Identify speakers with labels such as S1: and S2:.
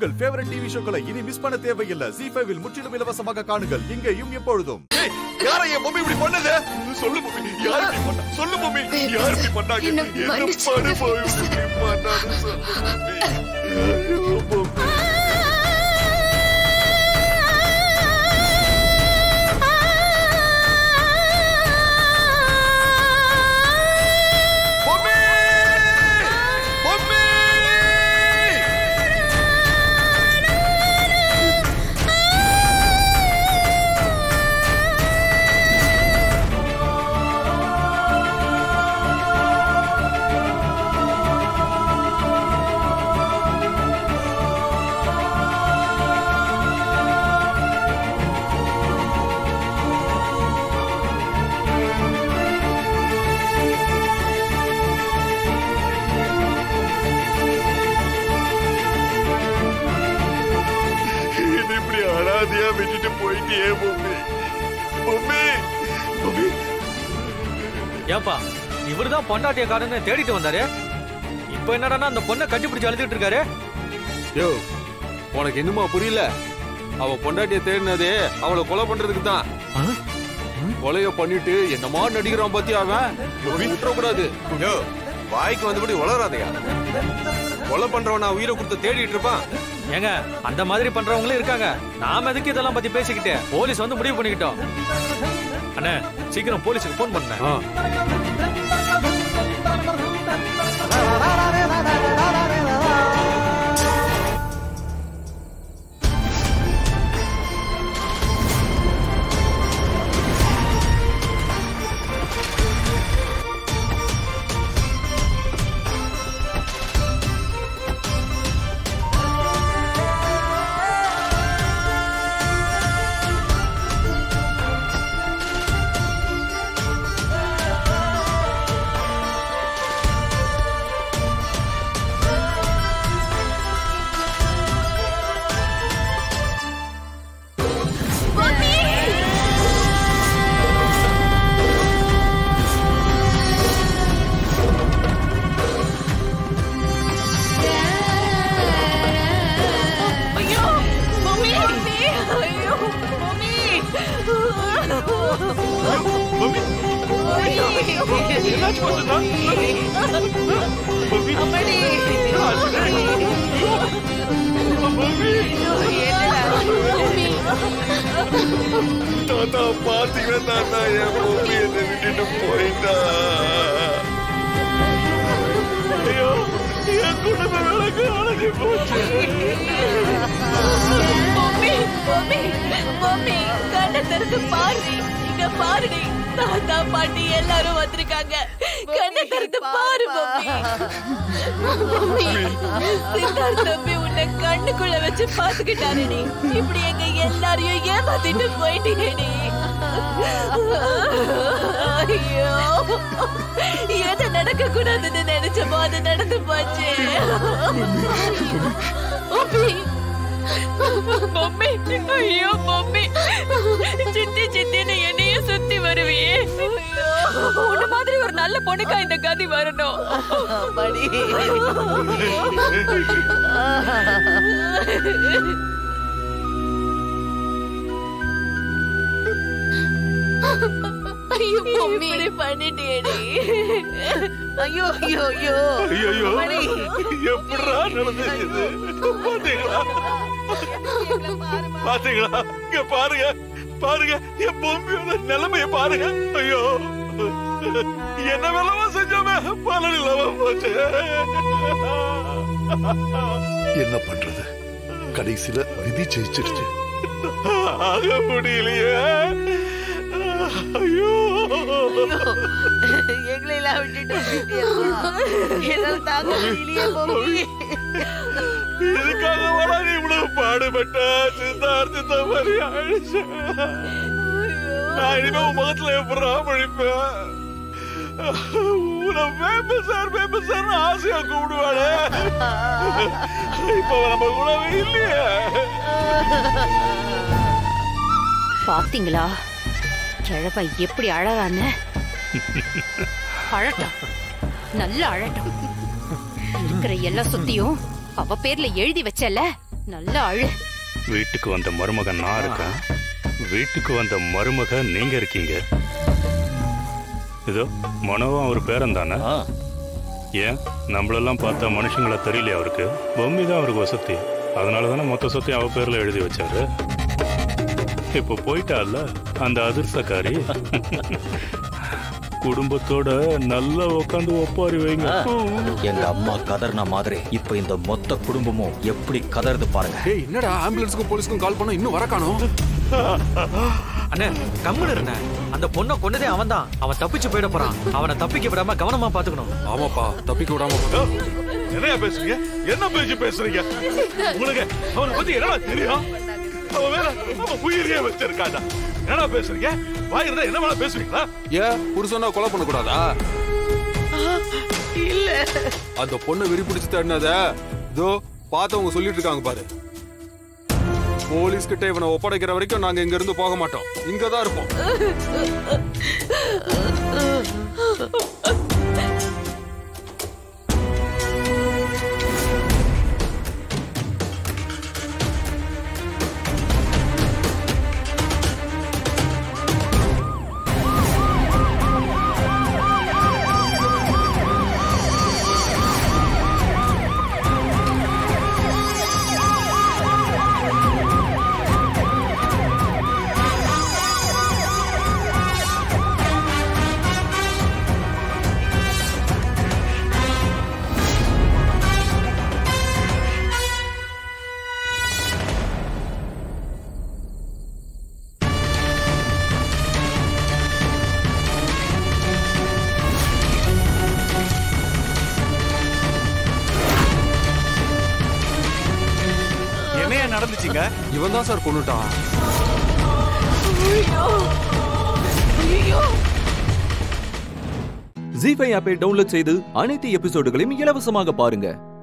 S1: உங்கள் favourite TV ஷோக்களை இனி miss பண்ண தேவையில்லை ஜி ஃபைவில் முற்றிலும் இலவசமாக காணுங்கள் இங்கேயும் எப்பொழுதும்
S2: யாரை என் மம்மி இப்படி பண்ணது சொல்லு மம்மி யார் இப்படி பண்ணா சொல்லு மம்மி யார் இப்படி பண்ணாங்க
S3: என்ன
S2: என்ன
S3: மன்னிச்சு
S2: பண்ணு போய் இப்படி பண்ணாங்க சொல்லு மம்மி ஐயோ, மம்மி மம்மி மம்மி என்ன இப்படி அனாதையா விட்டுட்டு போயிட்டியே மம்மி மம்மி மம்மி
S4: ஏன்பா இவர்தான் பொண்டாட்டிய காரன்னு தேடிட்டு வந்தாரு இப்ப என்னடான்னா அந்த பொண்ணை கட்டிப்பிடிச்சு அழுதுட்டு இருக்காரு
S5: யோ உனக்கு என்னமா புரியல அவ பொண்டாட்டிய தேடினதே அவளை கொலை பண்றதுக்கு தான் கொலைய பண்ணிட்டு என்னமா நடிக்கிறான் பாத்தியா அவன் விட்டுற கூடாது
S2: யோ வாய்க்கு வந்தபடி வளராதையா கொலை பண்றவன் நான் உயிரை கொடுத்து தேடிட்டு இருப்பான்
S4: ஏங்க அந்த மாதிரி பண்றவங்களும் இருக்காங்க நாம எதுக்கு இதெல்லாம் பத்தி பேசிக்கிட்டு போலீஸ் வந்து முடிவு பண்ணிக்கிட்டோம் அண்ணே சீக்கிரம் போலீஸுக்கு போன் பண்ணேன்
S5: ஆ.
S3: ஐயோ மம்மி ஐயோ மம்மி
S2: மம்மி
S3: ஐயோ
S2: என்னாச்சு பார்த்தா மம்மி
S3: அம்மாடி
S2: மம்மி
S3: மம்மி
S2: தாத்தா பாத்தீங்களா தாத்தா என் மம்மி என்னை விட்டுட்டு போயிட்டா ஐயோ என் குடும்ப விளக்கு அழகி போச்சு
S3: மம்மி மம்மி மம்மி கண்ணை திறந்து பாருடி இங்க பாருடி தாத்தா பாட்டி எல்லாரும் வந்திருக்காங்க கண்ணை திறந்து பாரு மம்மி மம்மி சித்தார்த் தம்பி உன்னை கண்ணுக்குள்ள வச்சு பாத்துக்கிட்டாருடி இப்படி எங்க எல்லாரையும் ஏமாத்திட்டு போயிட்டீங்கடி ஐயோ எது நடக்க கூடாதுன்னு நினைச்சப்போ அது நடந்து போச்சு மம்மி மம்மி ஐயோ மம்மி சித்தி சித்தின்னு என்னைய சுத்தி வருவியே உன்ன மாதிரி ஒரு நல்ல பொண்ணுக்கா இந்த கதி வரணும் ஐயோ மம்மி இப்படி பண்ணிட்டேடி ஐயோ ஐயோ ஐயோ
S2: ஐயோ எப்படிடா நடந்தது பாத்தீங்களா பாத்தீங்களா இங்க பாருங்க பாருங்க என் பொம்மையோட நிலைமைய பாருங்க ஐயோ என்ன வேலவா செஞ்சோமே பலன் இல்லாம போச்சு
S6: என்ன பண்றது கடைசியில விதி ஜெயிச்சிருச்சு
S2: ஆக முடியலையே ஐயோ
S7: எங்களை எல்லாம் விட்டுட்டு போயிட்டியேம்மா. என்னால தாங்க முடியலையே மம்மி
S2: இதுக்காக வர நீ இவ்வளவு பாடுபட்ட சித்தார்த்த மாதிரி ஆயிடுச்சு நான் இனிமே உன் முகத்துல எப்படா முழிப்பேன் உன வேம்பு சார் வேம்பு சார் ஆசையா கூப்பிடுவாளே இப்ப நம்ம கூடவே இல்லையே
S8: பாத்தீங்களா கிழவன் எப்படி அழறான்னு அழட்டும் நல்ல அழட்டும் இருக்கிற எல்லா சொத்தையும் அவ பேர்ல எழுதி வச்சல நல்ல அழு
S9: வீட்டுக்கு வந்த மருமகன் நான் இருக்கேன் வீட்டுக்கு வந்த மருமக நீங்க இருக்கீங்க இதோ மனோவும் அவர் பேரன் தானே ஏன் நம்மளெல்லாம் பார்த்தா மனுஷங்கள தெரியலையா அவருக்கு பொம்மி தான் அவருக்கு வசதி அதனால தானே மொத்த சொத்தையும் அவ பேர்ல எழுதி வச்சாரு இப்போ போயிட்டால அந்த அதிர்ஷ்டக்காரி குடும்பத்தோட நல்லா உட்காந்து ஒப்பாரி வைங்க
S10: எங்க அம்மா கதர்ன மாதிரி இப்ப இந்த மொத்த குடும்பமும் எப்படி கதறுது பாருங்க
S5: ஏய் என்னடா ஆம்புலன்ஸ்க்கும் போலீஸ்க்கும் கால் பண்ண இன்னும் வர காணோம்
S4: அண்ணே கம்முன்னு இருண்ணே அந்த பொண்ணை கொன்னதே அவன் தான் அவன் தப்பிச்சு போயிட போறான் அவனை தப்பிக்க விடாம கவனமா பாத்துக்கணும்
S5: ஆமாப்பா தப்பிக்க விடாம
S2: ஓ, என்னையா பேசுறீங்க என்ன பேச்சு பேசுறீங்க உங்களுக்கு அவனை பத்தி என்னடா தெரியும் அவன் வேற அவன் உயிரியே வச்சிருக்காடா என்னடா பேசுறீங்க வாய் இருந்தா என்ன வேணா பேசுவீங்களா
S5: ஏன் புருஷனா கொலை பண்ண கூடாதா
S7: இல்ல
S5: அந்த பொண்ணை வெறி பிடிச்சு தேடினத இதோ பார்த்தவங்க சொல்லிட்டு இருக்காங்க பாரு போலீஸ் கிட்ட இவனை ஒப்படைக்கிற வரைக்கும் நாங்க இங்க இருந்து போக மாட்டோம் இங்க தான் இருப்போம்
S1: என்னையா நடந்துச்சுங்க
S5: இவன் தான் சார் கொண்டுட்டான்
S11: ஜி ஃபைவ் ஆப்பை டவுன்லோட் செய்து அனைத்து எபிசோடுகளையும் இலவசமாக பாருங்க